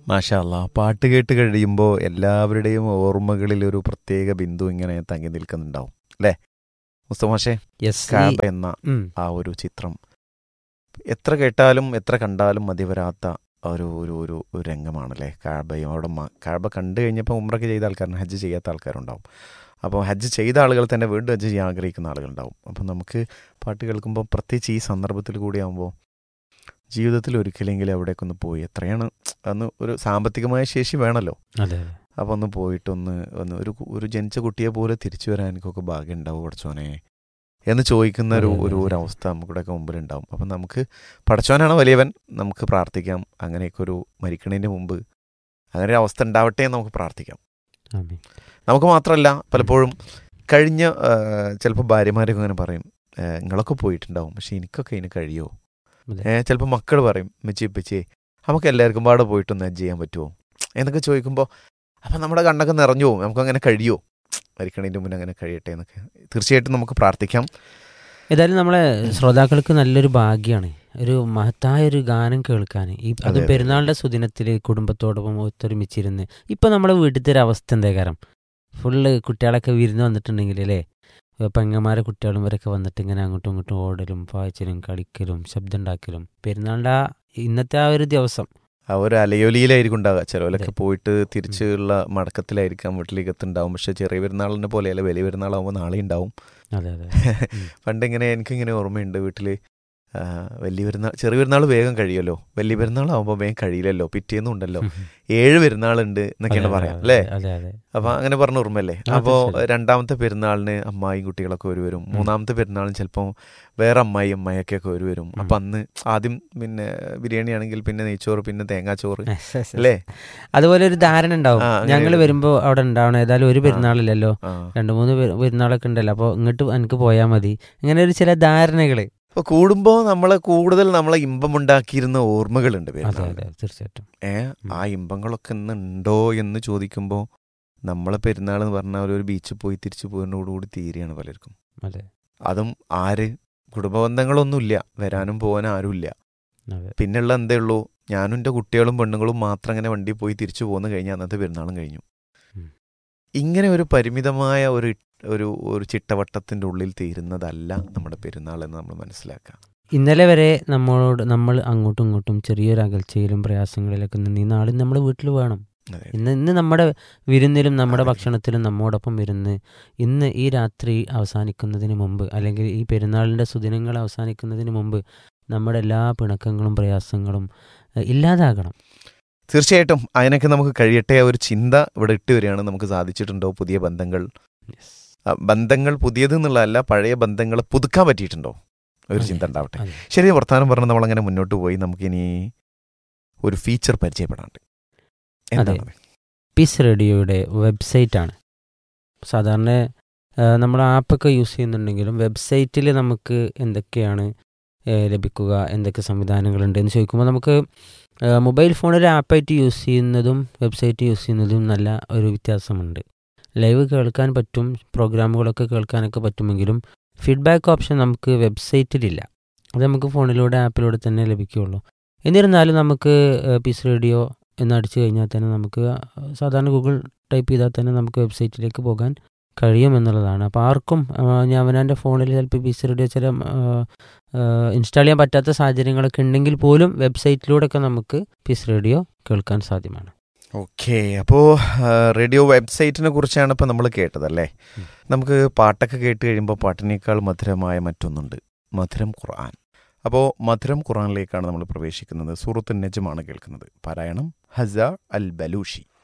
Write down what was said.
മാഷാ അല്ലാ പാട്ട് കേട്ട് കഴിയുമ്പോൾ എല്ലാവരുടെയും ഓർമ്മകളിൽ ഒരു പ്രത്യേക ബിന്ദു ഇങ്ങനെ തങ്ങി നിൽക്കുന്നുണ്ടാവും അല്ലേ മുസ്തമാഷെ യെസ് കാബ എന്ന ആ ഒരു ചിത്രം എത്ര കേട്ടാലും എത്ര കണ്ടാലും മതി വരാത്ത ഒരു ഒരു ഒരു ഒരു രംഗമാണല്ലേ കാബയും അവിടെ മ- കാബ കണ്ടു കഴിഞ്ഞപ്പോൾ ഉമ്രക്ക് ചെയ്ത ആൾക്കാരുണ്ട് ഹജ്ജ് ചെയ്യാത്ത ആൾക്കാരുണ്ടാവും അപ്പോൾ ഹജ്ജ് ചെയ്ത ആളുകൾ തന്നെ വീണ്ടും ഹജ്ജ് ചെയ്യാൻ ആഗ്രഹിക്കുന്ന ആളുകളുണ്ടാവും അപ്പം നമുക്ക് പാട്ട് കേൾക്കുമ്പോൾ പ്രത്യേകിച്ച് ഈ സന്ദർഭത്തിൽ കൂടിയാകുമ്പോൾ ജീവിതത്തിൽ ഒരിക്കലെങ്കിലും അവിടേക്കൊന്ന് പോയി എത്രയാണ് അന്ന് ഒരു സാമ്പത്തികമായ ശേഷി വേണമല്ലോ അതെ അപ്പോൾ ഒന്ന് പോയിട്ടൊന്ന് ഒന്ന് ഒരു കു- ഒരു ജനിച്ച കുട്ടിയെ പോലെ തിരിച്ചു വരാൻ എനിക്കൊക്കെ ഭാഗ്യം ഉണ്ടാവും പഠിച്ചോനെ എന്ന് ചോദിക്കുന്ന ഒരു അതെ, അതെ, ഒരു അതെ. ഒരു അവസ്ഥ നമുക്കിവിടെയൊക്കെ മുമ്പിലുണ്ടാവും അപ്പം നമുക്ക് പഠിച്ചവനാണ് വലിയവൻ നമുക്ക് പ്രാർത്ഥിക്കാം അങ്ങനെയൊക്കെ ഒരു മരിക്കണതിൻ്റെ മുമ്പ് അങ്ങനെ ഒരു അവസ്ഥ ഉണ്ടാവട്ടെ എന്ന് നമുക്ക് പ്രാർത്ഥിക്കാം ആമീൻ. നമുക്ക് മാത്രമല്ല പലപ്പോഴും കഴിഞ്ഞ ചിലപ്പോൾ ഭാര്യമാരൊക്കെ അങ്ങനെ പറയും "ഏ, നിങ്ങളൊക്കെ പോയിട്ടുണ്ടാവും പക്ഷെ എനിക്കൊക്കെ ഇതിന് കഴിയുമോ അതെ. ഏഹ് ചിലപ്പോൾ മക്കൾ പറയും മെച്ചി പെച്ചേ നമുക്ക് എല്ലാവർക്കും പാടെ പോയിട്ടൊന്ന് ഹജ്ജ് ചെയ്യാൻ പറ്റുമോ എന്നൊക്കെ ചോദിക്കുമ്പോൾ അപ്പം നമ്മുടെ കണ്ണൊക്കെ നിറഞ്ഞു പോകും നമുക്കങ്ങനെ കഴിയുമോ മരിക്കണതിൻ്റെ മുന്നേ അങ്ങനെ കഴിയട്ടെ എന്നൊക്കെ തീർച്ചയായിട്ടും നമുക്ക് പ്രാർത്ഥിക്കാം ഏതായാലും നമ്മളെ ശ്രോതാക്കൾക്ക് നല്ലൊരു ഭാഗ്യമാണ് ഒരു മഹത്തായ ഒരു ഗാനം കേൾക്കാൻ ഈ അത് അതെ, അതെ. പെരുന്നാളിന്റെ സുദിനത്തിൽ കുടുംബത്തോടൊപ്പം ഒത്തൊരുമിച്ചിരുന്ന് ഇപ്പൊ നമ്മളെ വീട്ടിലത്തെ ഒരു അവസ്ഥ എന്താ കാരണം ഫുള്ള് കുട്ടികളൊക്കെ വിരുന്ന് വന്നിട്ടുണ്ടെങ്കിൽ അല്ലേ പെങ്ങന്മാരെ കുട്ടികളും ഇവരൊക്കെ വന്നിട്ട് ഇങ്ങനെ അങ്ങോട്ടും ഇങ്ങോട്ടും ഓടലും പായ്ച്ചലും കളിക്കലും ശബ്ദം ഉണ്ടാക്കലും പെരുന്നാളിന്റെ ആ ഇന്നത്തെ ആ ഒരു ദിവസം ആ ഒരു അലയൊലിയിലായിരിക്കും ഉണ്ടാവുക ചിലവരൊക്കെ അതെ. പോയിട്ട് തിരിച്ചുള്ള മടക്കത്തിലായിരിക്കാം വീട്ടിലേക്ക് എത്തുണ്ടാവും പക്ഷെ ചെറിയ പെരുന്നാളിനെ പോലെയല്ല വലിയ പെരുന്നാളാകുമ്പോൾ നാളെ ഉണ്ടാവും അതെ അതെ ഉം. പണ്ടിങ്ങനെ എനിക്കിങ്ങനെ ഓർമ്മയുണ്ട് വീട്ടിൽ വലിയ പെരുന്നാൾ ചെറിയ പെരുന്നാൾ വേഗം കഴിയുമല്ലോ വലിയ പെരുന്നാളാകുമ്പോൾ വേഗം കഴിയില്ലല്ലോ പിറ്റേന്നും ഉണ്ടല്ലോ ഏഴ് പെരുന്നാളുണ്ട് എന്നൊക്കെയാണ് അതെ, പറയാം അതെ, അല്ലേ അതെ അതെ അപ്പൊ അങ്ങനെ പറഞ്ഞ ഓർമ്മയല്ലേ ആ, അപ്പോൾ തീർച്ചയായും. രണ്ടാമത്തെ പെരുന്നാളിന് അമ്മായിയും കുട്ടികളൊക്കെ ഒരു വരും മൂന്നാമത്തെ പെരുന്നാളിന് ചിലപ്പോൾ വേറെ അമ്മായി അമ്മായിയൊക്കെ ഒരു വരും ഉം. അപ്പൊ അന്ന് ആദ്യം പിന്നെ ബിരിയാണി ആണെങ്കിൽ പിന്നെ നെയ്ച്ചോറ് പിന്നെ തേങ്ങാച്ചോറ് Yes, yes, yes. അല്ലേ അതുപോലെ ഒരു ധാരണ ഉണ്ടാവും ആ, അങ്ങനെ ഞങ്ങൾ ഒരു- വരുമ്പോ അവിടെ ഉണ്ടാവണം ഏതായാലും ഒരു പെരുന്നാളില്ലല്ലോ ആ രണ്ട് മൂന്ന് പെരു- പെരുന്നാളൊക്കെ ഉണ്ടല്ലോ അപ്പോൾ ഇങ്ങോട്ട് എനിക്ക് പോയാൽ മതി ഇങ്ങനെ ഒരു ചില ധാരണകള് അപ്പൊ കൂടുമ്പോ നമ്മളെ കൂടുതൽ നമ്മളെ ഇമ്പമുണ്ടാക്കിയിരുന്ന ഓർമ്മകളുണ്ട് അതെ പെരുന്നാളിന് അതെ തീർച്ചയായിട്ടും ഏ ആ ഇമ്പങ്ങളൊക്കെ ഇന്ന് ഉണ്ടോ എന്ന് ചോദിക്കുമ്പോൾ നമ്മളെ പെരുന്നാൾ എന്ന് പറഞ്ഞാൽ ഒരു- ഒരു ബീച്ചിൽ പോയി തിരിച്ചു പോയതിനോടുകൂടി തീരെയാണ് പലർക്കും അതെ അതും ആര് കുടുംബ ബന്ധങ്ങളൊന്നുമില്ല വരാനും പോകാനും ആരുമില്ല അതെ പിന്നെയുള്ള എന്തേ ഉള്ളൂ ഞാനും എൻ്റെ കുട്ടികളും പെണ്ണുങ്ങളും മാത്രം അങ്ങനെ വണ്ടി പോയി തിരിച്ചു പോന്നു കഴിഞ്ഞാൽ അന്നത്തെ പെരുന്നാളും കഴിഞ്ഞു ഉം. ഇങ്ങനെ ഒരു പരിമിതമായ ഒരു ഒരു ഒരു ചിട്ടവട്ടത്തിൻ്റെ ഉള്ളിൽ തീരുന്നതല്ല നമ്മുടെ പെരുന്നാൾ എന്ന് നമ്മൾ മനസ്സിലാക്കുക ഇന്നലെ വരെ നമ്മളോട് നമ്മൾ അങ്ങോട്ടും ഇങ്ങോട്ടും ചെറിയൊരു അകൽച്ചയിലും പ്രയാസങ്ങളിലൊക്കെ നിന്ന് ഈ നാളിൽ നമ്മൾ വീട്ടിൽ വേണം അതെ. ഇന്ന് ഇന്ന് നമ്മുടെ വിരുന്നിലും നമ്മുടെ അതെ. ഭക്ഷണത്തിലും നമ്മോടൊപ്പം ഇരുന്ന് ഇന്ന് ഈ രാത്രി അവസാനിക്കുന്നതിന് മുമ്പ് അല്ലെങ്കിൽ ഈ പെരുന്നാളിൻ്റെ സുദിനങ്ങൾ അവസാനിക്കുന്നതിന് മുമ്പ് നമ്മുടെ എല്ലാ പിണക്കങ്ങളും പ്രയാസങ്ങളും എഹ്, ഇല്ലാതാകണം തീർച്ചയായിട്ടും അതിനൊക്കെ നമുക്ക് കഴിയട്ടെ ആ ഒരു ചിന്ത ഇവിടെ ഇട്ട് വരികയാണ് നമുക്ക് സാധിച്ചിട്ടുണ്ടോ പുതിയ ബന്ധങ്ങൾ ആ, ബന്ധങ്ങൾ പുതിയത് എന്നുള്ളതല്ല പഴയ ബന്ധങ്ങൾ പുതുക്കാൻ പറ്റിയിട്ടുണ്ടോ ഒരു അതെ. ചിന്ത ഉണ്ടാവട്ടെ അതെ. ശരി വർത്താനം പറഞ്ഞ് നമ്മളങ്ങനെ മുന്നോട്ട് പോയി നമുക്കിനി ഒരു ഫീച്ചർ പരിചയപ്പെടാണ്ട് എന്താണ് പീസ് റേഡിയോയുടെ വെബ്സൈറ്റാണ് സാധാരണ നമ്മൾ ആപ്പൊക്കെ യൂസ് ചെയ്യുന്നുണ്ടെങ്കിലും വെബ്സൈറ്റിൽ നമുക്ക് എന്തൊക്കെയാണ് ആ, ലഭിക്കുക എന്തൊക്കെ സംവിധാനങ്ങളുണ്ട് എന്ന് ചോദിക്കുമ്പോൾ നമുക്ക് ആ, മൊബൈൽ ഫോൺ ഒരു ആപ്പായിട്ട് യൂസ് ചെയ്യുന്നതും വെബ്സൈറ്റ് യൂസ് ചെയ്യുന്നതും നല്ല ഒരു വ്യത്യാസമുണ്ട് ലൈവ് കേൾക്കാൻ പറ്റും പ്രോഗ്രാമുകളൊക്കെ കേൾക്കാനൊക്കെ പറ്റുമെങ്കിലും ഫീഡ്ബാക്ക് ഓപ്ഷൻ നമുക്ക് വെബ്സൈറ്റിലില്ല അത് നമുക്ക് ഫോണിലൂടെ ആപ്പിലൂടെ തന്നെ ലഭിക്കുകയുള്ളൂ എന്നിരുന്നാലും നമുക്ക് പീസ് റേഡിയോ എന്ന് അടിച്ചു കഴിഞ്ഞാൽ തന്നെ നമുക്ക് സാധാരണ ഗൂഗിൾ ടൈപ്പ് ചെയ്താൽ തന്നെ നമുക്ക് വെബ്സൈറ്റിലേക്ക് പോകാൻ കഴിയും എന്നുള്ളതാണ് അപ്പോൾ ആർക്കും ആ, ഞാൻ അവനാൻ്റെ ഫോണിൽ ചിലപ്പോൾ പീസ് റേഡിയോ ചില ഇൻസ്റ്റാൾ ചെയ്യാൻ പറ്റാത്ത സാഹചര്യങ്ങളൊക്കെ ഉണ്ടെങ്കിൽ പോലും വെബ്സൈറ്റിലൂടെയൊക്കെ നമുക്ക് പീസ് റേഡിയോ കേൾക്കാൻ സാധ്യമാണ് ഓക്കെ അപ്പോൾ റേഡിയോ വെബ്സൈറ്റിനെ കുറിച്ചാണ് ഇപ്പോൾ നമ്മൾ കേട്ടതല്ലേ ഉം. നമുക്ക് പാട്ടൊക്കെ കേട്ട് കഴിയുമ്പോൾ പാട്ടിനേക്കാൾ മധുരമായ മറ്റൊന്നുണ്ട് മധുരം ഖുർആൻ അപ്പോൾ മധുരം ഖുർആനിലേക്കാണ് നമ്മൾ പ്രവേശിക്കുന്നത് സൂറത്ത് നജമാണ് കേൾക്കുന്നത് പാരായണം ഹസ അൽ ബലൂഷി